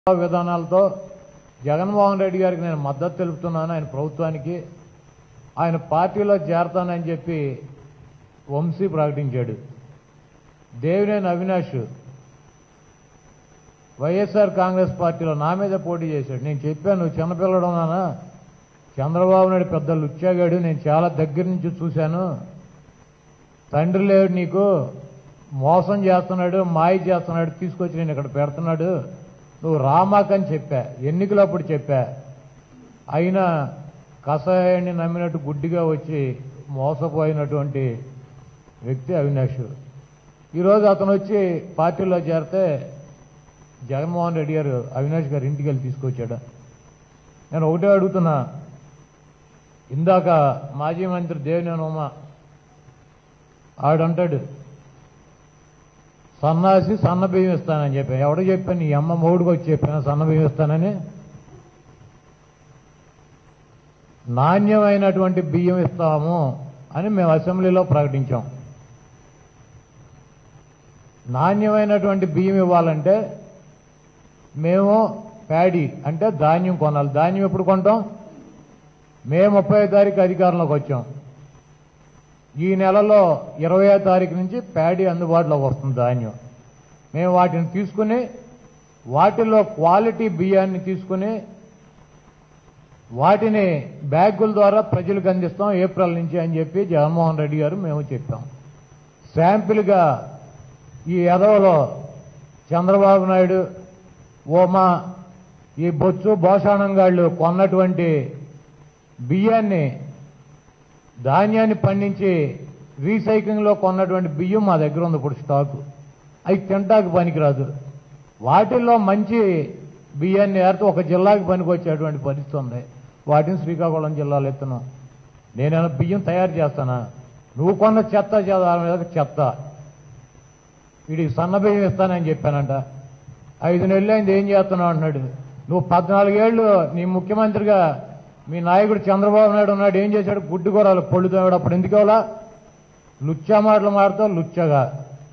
విధానాలతో జగన్మోహన్ రెడ్డి గారికి నేను మద్దతు తెలుపుతున్నాను ఆయన ప్రభుత్వానికి ఆయన పార్టీలో చేరతానని చెప్పి వంశీ ప్రకటించాడు దేవినేని అవినాష్ వైఎస్ఆర్ కాంగ్రెస్ పార్టీలో నా మీద పోటీ చేశాడు నేను చెప్పాను నువ్వు చిన్నపిల్లడు నానా చంద్రబాబు నాయుడు పెద్ద లుచ్చాగాడు నేను చాలా దగ్గర నుంచి చూశాను తండ్రి లేడు నీకు మోసం చేస్తున్నాడు మాయ చేస్తున్నాడు తీసుకొచ్చి నేను ఇక్కడ పెడుతున్నాడు నువ్వు రామాకని చెప్పా ఎన్నికలప్పుడు చెప్పా అయినా కషాయాన్ని నమ్మినట్టు గుడ్డిగా వచ్చి మోసపోయినటువంటి వ్యక్తి అవినాష్ ఈరోజు అతను వచ్చి పార్టీలో చేరితే జగన్మోహన్ రెడ్డి గారు అవినాష్ గారు ఇంటికి వెళ్ళి తీసుకొచ్చాడు నేను ఒకటే అడుగుతున్నా ఇందాక మాజీ మంత్రి దేవినేని ఉమ ఆడంటాడు సన్నాసి సన్న బియ్యం ఇస్తానని చెప్పా ఎవడో చెప్పాను నీ అమ్మ మూడుకు వచ్చి చెప్పాను సన్న బియ్యం ఇస్తానని నాణ్యమైనటువంటి బియ్యం ఇస్తాము అని మేము అసెంబ్లీలో ప్రకటించాం నాణ్యమైనటువంటి బియ్యం ఇవ్వాలంటే మేము ప్యాడీ అంటే ధాన్యం కొనాలి ధాన్యం ఎప్పుడు కొంటాం మే ముప్పై తారీఖు అధికారంలోకి వచ్చాం ఈ నెలలో ఇరవయో తారీఖు నుంచి ప్యాడీ అందుబాటులోకి వస్తుంది ధాన్యం మేము వాటిని తీసుకుని వాటిలో క్వాలిటీ బియ్యాన్ని తీసుకుని వాటిని బ్యాగుల ద్వారా ప్రజలకు అందిస్తాం ఏప్రిల్ నుంచి అని చెప్పి జగన్మోహన్ రెడ్డి గారు మేము చెప్పాం శాంపిల్గా ఈ ఎదవలో చంద్రబాబు నాయుడు ఓమా ఈ బొత్సు భోషాణంగాళ్ళు కొన్నటువంటి బియ్యాన్ని ధాన్యాన్ని పండించి రీసైక్లింగ్లో కొన్నటువంటి బియ్యం మా దగ్గర ఉంది ఇప్పుడు స్టాకు అవి తింటాకు పనికిరాదు వాటిల్లో మంచి బియ్యాన్ని ఏరితే ఒక జిల్లాకి పనికొచ్చేటువంటి పరిస్థితి ఉంది వాటిని శ్రీకాకుళం జిల్లాలో ఎత్తున్నాం నేనేమైనా బియ్యం తయారు చేస్తానా నువ్వు కొన్న చెత్త చెదాల మీద చెత్త వీడికి సన్న బియ్యం ఇస్తానని చెప్పానంట ఐదు నెలలు అయింది ఏం చేస్తున్నావు అంటున్నాడు నువ్వు పద్నాలుగేళ్లు నీ ముఖ్యమంత్రిగా మీ నాయకుడు చంద్రబాబు నాయుడు ఉన్నాడు ఏం చేశాడు గుడ్డు కూరలు పొళ్ళు తోడు అప్పుడు ఎందుకోవాలా లుచ్చా మాటలు మాడతావు లుచ్చగా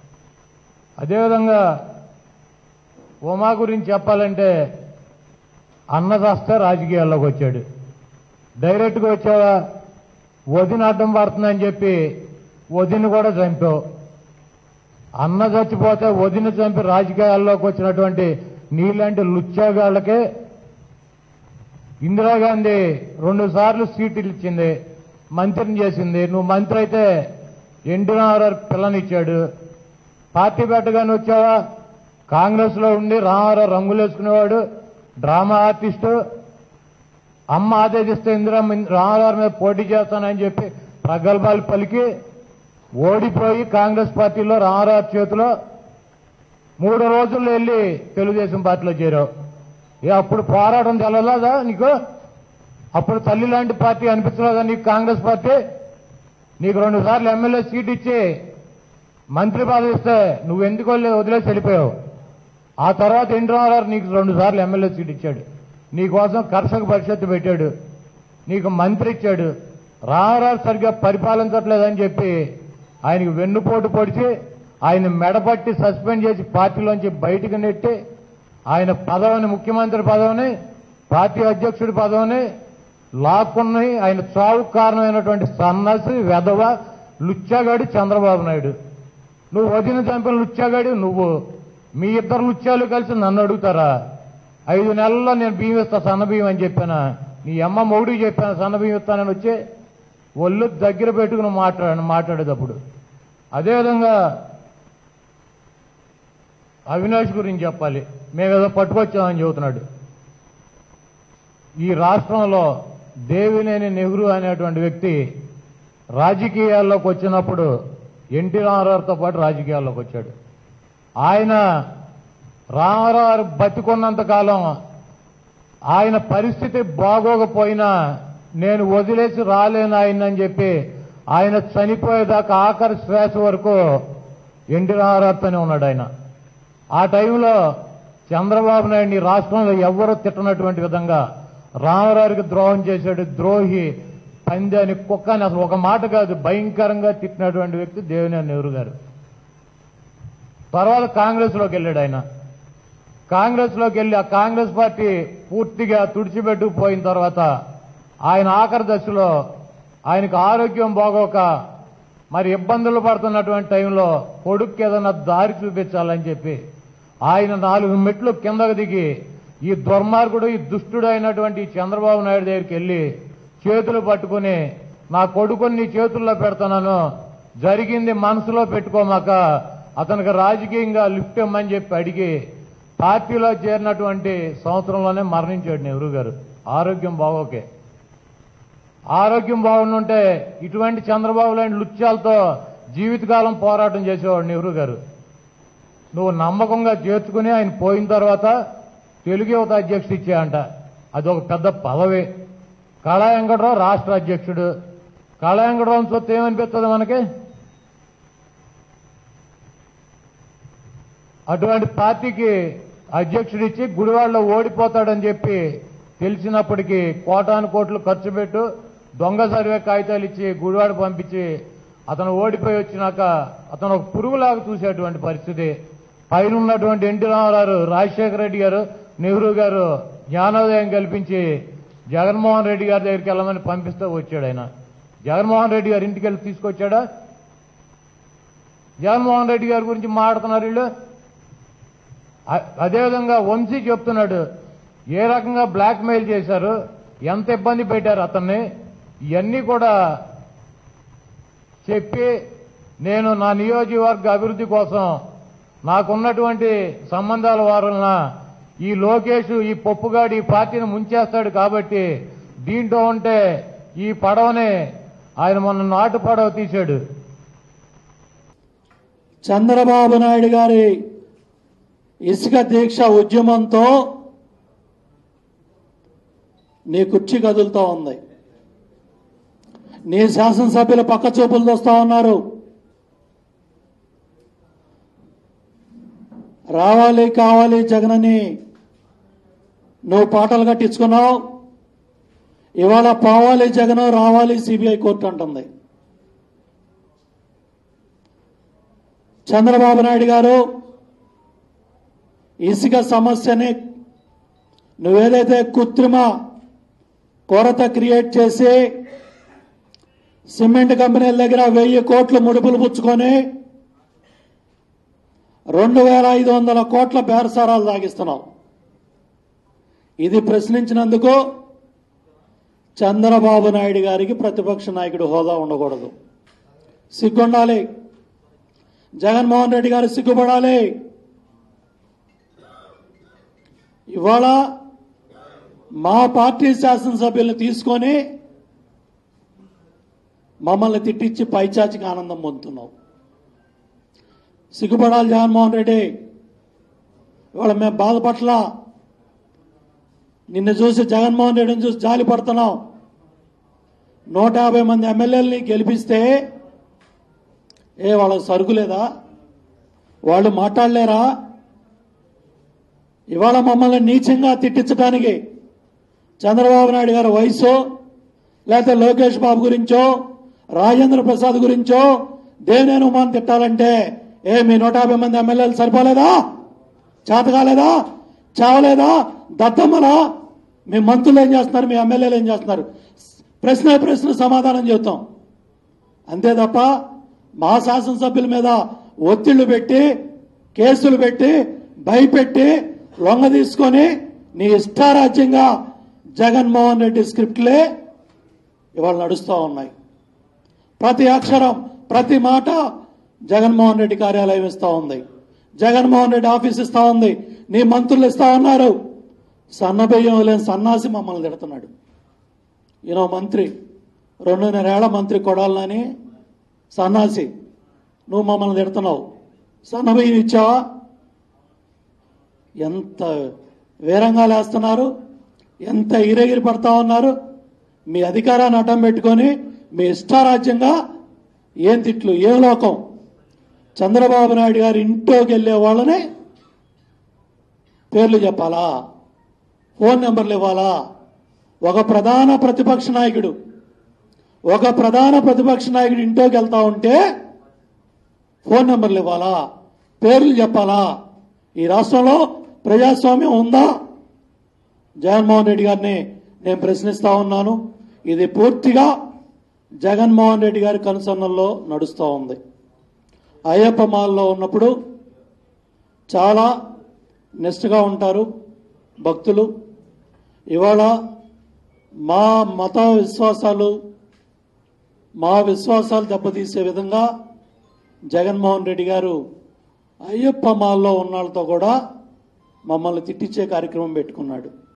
అదేవిధంగా ఉమా గురించి చెప్పాలంటే అన్నదాస్తే రాజకీయాల్లోకి వచ్చాడు డైరెక్ట్గా వచ్చావా వదిన అడ్డం పడుతుందని చెప్పి వదిన కూడా చంపావు అన్న చచ్చిపోతే వదిన చంపి రాజకీయాల్లోకి వచ్చినటువంటి నీలాంటి లుచ్చాగాళ్ళకే ఇందిరాగాంధీ రెండు సార్లు సీట్లు ఇచ్చింది మంత్రిని చేసింది నువ్వు మంత్రి అయితే ఎన్టీ రామారావు పిల్లనిచ్చాడు పార్టీ పెట్టగానే వచ్చావా కాంగ్రెస్ లో ఉండి రామారావు రంగులు వేసుకునేవాడు డ్రామా ఆర్టిస్టు అమ్మ ఆదేశిస్తే ఇందిరా రామారావు మీద పోటీ చేస్తానని చెప్పి ప్రగల్భాలు పలికి ఓడిపోయి కాంగ్రెస్ పార్టీలో రామారావు చేతిలో మూడు రోజుల్లో వెళ్ళి తెలుగుదేశం పార్టీలో చేరావు ఏ అప్పుడు పోరాటం తెలలేదా నీకు అప్పుడు తల్లి లాంటి పార్టీ అనిపించలేదా నీకు కాంగ్రెస్ పార్టీ నీకు రెండు సార్లు ఎమ్మెల్యే సీట్ ఇచ్చి మంత్రి పదవి ఇస్తే నువ్వు ఎందుకు వెళ్ళి వదిలేసి వెళ్ళిపోయావు ఆ తర్వాత ఎన్టీ రామారావు నీకు రెండు సార్లు ఎమ్మెల్యే సీట్ ఇచ్చాడు నీకోసం కర్షక పరిషత్తు పెట్టాడు నీకు మంత్రి ఇచ్చాడు రామారావు సరిగ్గా పరిపాలించట్లేదని చెప్పి ఆయనకి వెన్నుపోటు పొడిచి ఆయన మెడపట్టి సస్పెండ్ చేసి పార్టీలోంచి బయటకు నెట్టి ఆయన పదవిని ముఖ్యమంత్రి పదవిని పార్టీ అధ్యక్షుడి పదవిని లాక్కుని ఆయన చావుకు కారణమైనటువంటి సన్నసి వెధవ లుచ్చాగాడి చంద్రబాబు నాయుడు నువ్వు వదిన చంపిన లుచ్చాగాడి నువ్వు మీ ఇద్దరు లుచ్చాలు కలిసి నన్ను అడుగుతారా ఐదు నెలల్లో నేను బియ్యం ఇస్తా సన్న బియ్యం అని చెప్పానా నీ అమ్మ మొగుడికి చెప్పాను సన్న బియ్యం ఇస్తానని వచ్చి ఒళ్ళు దగ్గర పెట్టుకుని మాట్లాడాను మాట్లాడేటప్పుడు అదేవిధంగా అవినాష్ గురించి చెప్పాలి మేమేదో పట్టుకొచ్చామని చెబుతున్నాడు ఈ రాష్ట్రంలో దేవినేని నెహ్రూ అనేటువంటి వ్యక్తి రాజకీయాల్లోకి వచ్చినప్పుడు ఎన్టీ రామారావుతో పాటు రాజకీయాల్లోకి వచ్చాడు ఆయన రామారావు బతికున్నంత కాలం ఆయన పరిస్థితి బాగోకపోయినా నేను వదిలేసి రాలేను ఆయనని చెప్పి ఆయన చనిపోయేదాకా ఆఖరి శ్వాస వరకు ఎన్టీ రామారావుతోనే ఉన్నాడు ఆయన ఆ టైంలో చంద్రబాబు నాయుడు ఈ రాష్ట్రంలో ఎవ్వరూ తిట్టనటువంటి విధంగా రామారావుకి ద్రోహం చేశాడు ద్రోహి పందాని కుక్క అని అసలు ఒక మాట కాదు భయంకరంగా తిట్టినటువంటి వ్యక్తి దేవినేని నెహ్రూ గారు తర్వాత కాంగ్రెస్ లోకి వెళ్ళాడు ఆయన కాంగ్రెస్ లోకి వెళ్ళి ఆ కాంగ్రెస్ పార్టీ పూర్తిగా తుడిచిపెట్టుకుపోయిన తర్వాత ఆయన ఆఖరి దశలో ఆయనకు ఆరోగ్యం బాగోక మరి ఇబ్బందులు పడుతున్నటువంటి టైంలో కొడుక్కి ఏదైనా దారి చూపించాలని చెప్పి ఆయన నాలుగు మెట్లు కిందకు దిగి ఈ దుర్మార్గుడు ఈ దుష్టుడు అయినటువంటి ఈ చంద్రబాబు నాయుడు దగ్గరికి వెళ్ళి చేతులు పట్టుకుని నా కొడుకుని నీ చేతుల్లో పెడుతున్నాను జరిగింది మనసులో పెట్టుకోమాక అతనికి రాజకీయంగా లిఫ్ట్ ఇమ్మని చెప్పి అడిగి పార్టీలో చేరినటువంటి సంవత్సరంలోనే మరణించాడు నెహ్రూ గారు ఆరోగ్యం బాగోకే ఆరోగ్యం బాగుండుంటే ఇటువంటి చంద్రబాబు లాంటి లుత్యాలతో జీవితకాలం పోరాటం చేసేవాడు నెహ్రూ గారు నువ్వు నమ్మకంగా చేర్చుకుని ఆయన పోయిన తర్వాత తెలుగు యువత అధ్యక్షుడు ఇచ్చాయంట అది ఒక పెద్ద పదవి కళా వెంకటరావు రాష్ట్ర అధ్యక్షుడు కళా వెంకటరావు సొత్తు ఏమనిపిస్తుంది మనకి అటువంటి పార్టీకి అధ్యక్షుడిచ్చి గుడివాడలో ఓడిపోతాడని చెప్పి తెలిసినప్పటికీ కోటాను కోట్లు ఖర్చు పెట్టు దొంగ సర్వే కాగితాలు ఇచ్చి గుడివాడ పంపించి అతను ఓడిపోయి వచ్చినాక అతను ఒక పురుగులాగా చూసేటువంటి పరిస్థితి పైన ఉన్నటువంటి ఎన్టీ రామారావు రాజశేఖర రెడ్డి గారు నెహ్రూ గారు జ్ఞానోదయం కల్పించి జగన్మోహన్ రెడ్డి గారి దగ్గరికి వెళ్ళమని పంపిస్తూ వచ్చాడు ఆయన జగన్మోహన్ రెడ్డి గారి ఇంటికి వెళ్ళి తీసుకొచ్చాడా జగన్మోహన్ రెడ్డి గారి గురించి మాట్లాడుతున్నారు వీళ్ళు అ- అదేవిధంగా వంశీ చెప్తున్నాడు ఏ రకంగా బ్లాక్ మెయిల్ చేశారు ఎంత ఇబ్బంది పెట్టారు అతన్ని ఇవన్నీ కూడా చెప్పి నేను నా నియోజకవర్గ అభివృద్ధి కోసం నాకున్నటువంటి సంబంధాల వారులన ఈ లోకేష్ ఈ పప్పుగాడు ఈ పార్టీని ముంచేస్తాడు కాబట్టి దీంట్లో ఉంటే ఈ పడవని ఆయన మొన్న నాటు పడవ తీశాడు చంద్రబాబు నాయుడు గారి ఇసుక దీక్ష ఉద్యమంతో నీ కుర్చీ కదులుతూ ఉంది నీ శాసనసభ్యులు పక్క చూపులు చూస్తా ఉన్నారు రావాలి కావాలి జగనని నువ్వు పాటలు కట్టించుకున్నావు ఇవాళ పోవాలి జగన్ రావాలి సిబిఐ కోర్టు అంటుంది చంద్రబాబు నాయుడు గారు ఇసుక సమస్యని నువ్వేదైతే కృత్రిమ కొరత క్రియేట్ చేసి సిమెంట్ కంపెనీల దగ్గర వెయ్యి కోట్లు ముడుపులు పుచ్చుకొని రెండు వేల ఐదు వందల కోట్ల బేరసారాలు సాగిస్తున్నావు ఇది ప్రశ్నించినందుకు చంద్రబాబు నాయుడు గారికి ప్రతిపక్ష నాయకుడు హోదా ఉండకూడదు సిగ్గుండాలి జగన్మోహన్ రెడ్డి గారు సిగ్గుపడాలి ఇవాళ మా పార్టీ శాసనసభ్యులను తీసుకొని మమ్మల్ని తిట్టించి పైచాచికి ఆనందం పొందుతున్నావు సిగ్గుపడాలి జగన్మోహన్ రెడ్డి ఇవాళ మేము బాధపట్ల నిన్ను చూసి జగన్మోహన్ రెడ్డిని చూసి జాలి పడుతున్నాం నూట యాభై మంది ఎమ్మెల్యేలని గెలిపిస్తే ఏ వాళ్ళకి సరుకు లేదా వాళ్ళు మాట్లాడలేరా ఇవాళ మమ్మల్ని నీచంగా తిట్టించడానికి చంద్రబాబు నాయుడు గారి వయసు లేకపోతే లోకేష్ బాబు గురించో రాజేంద్ర ప్రసాద్ గురించో దేనేను మనం తిట్టాలంటే ఏ మీ నూట యాభై మంది ఎమ్మెల్యేలు సరిపోలేదా చేత కాలేదా చావలేదా దద్దమ్మలా మీ మంత్రులు ఏం చేస్తున్నారు మీ ఎమ్మెల్యేలు ఏం చేస్తున్నారు ప్రశ్న ప్రశ్న సమాధానం చెబుతాం అంతే తప్ప మా శాసనసభ్యుల మీద ఒత్తిళ్లు పెట్టి కేసులు పెట్టి భయపెట్టి లొంగ తీసుకొని నీ ఇష్టారాజ్యంగా జగన్మోహన్ రెడ్డి స్క్రిప్ట్లే ఇవాళ నడుస్తూ ఉన్నాయి ప్రతి అక్షరం ప్రతి మాట జగన్మోహన్ రెడ్డి కార్యాలయం ఇస్తా ఉంది జగన్మోహన్ రెడ్డి ఆఫీస్ ఇస్తా ఉంది నీ మంత్రులు ఇస్తా ఉన్నారు సన్నబియ్యం లేని సన్నాసి మమ్మల్ని తిడుతున్నాడు ఈయన మంత్రి రెండున్నరేళ్ల మంత్రి కొడాలని సన్నాసి నువ్వు మమ్మల్ని తిడుతున్నావు సన్నబియ్యం ఇచ్చావా ఎంత వేరంగా లేస్తున్నారు ఎంత ఇరెగిరి పడతా ఉన్నారు మీ అధికారాన్ని అడ్డం పెట్టుకొని మీ ఇష్టారాజ్యంగా ఏం తిట్లు ఏ లోకం చంద్రబాబు నాయుడు గారి ఇంట్లోకి వెళ్ళే వాళ్ళని పేర్లు చెప్పాలా ఫోన్ నెంబర్లు ఇవ్వాలా ఒక ప్రధాన ప్రతిపక్ష నాయకుడు ఒక ప్రధాన ప్రతిపక్ష నాయకుడు ఇంట్లోకి వెళ్తా ఉంటే ఫోన్ నెంబర్లు ఇవ్వాలా పేర్లు చెప్పాలా ఈ రాష్ట్రంలో ప్రజాస్వామ్యం ఉందా జగన్మోహన్ రెడ్డి గారిని నేను ప్రశ్నిస్తా ఉన్నాను ఇది పూర్తిగా జగన్మోహన్ రెడ్డి గారి కనుసన్నల్లో నడుస్తూ ఉంది అయ్యప్ప మాల్లో ఉన్నప్పుడు చాలా నిష్ఠగా ఉంటారు భక్తులు ఇవాళ మా మత విశ్వాసాలు మా విశ్వాసాలు దెబ్బతీసే విధంగా జగన్మోహన్ రెడ్డి గారు అయ్యప్ప మాల్లో ఉన్న వాళ్ళతో కూడా మమ్మల్ని తిట్టించే కార్యక్రమం పెట్టుకున్నాడు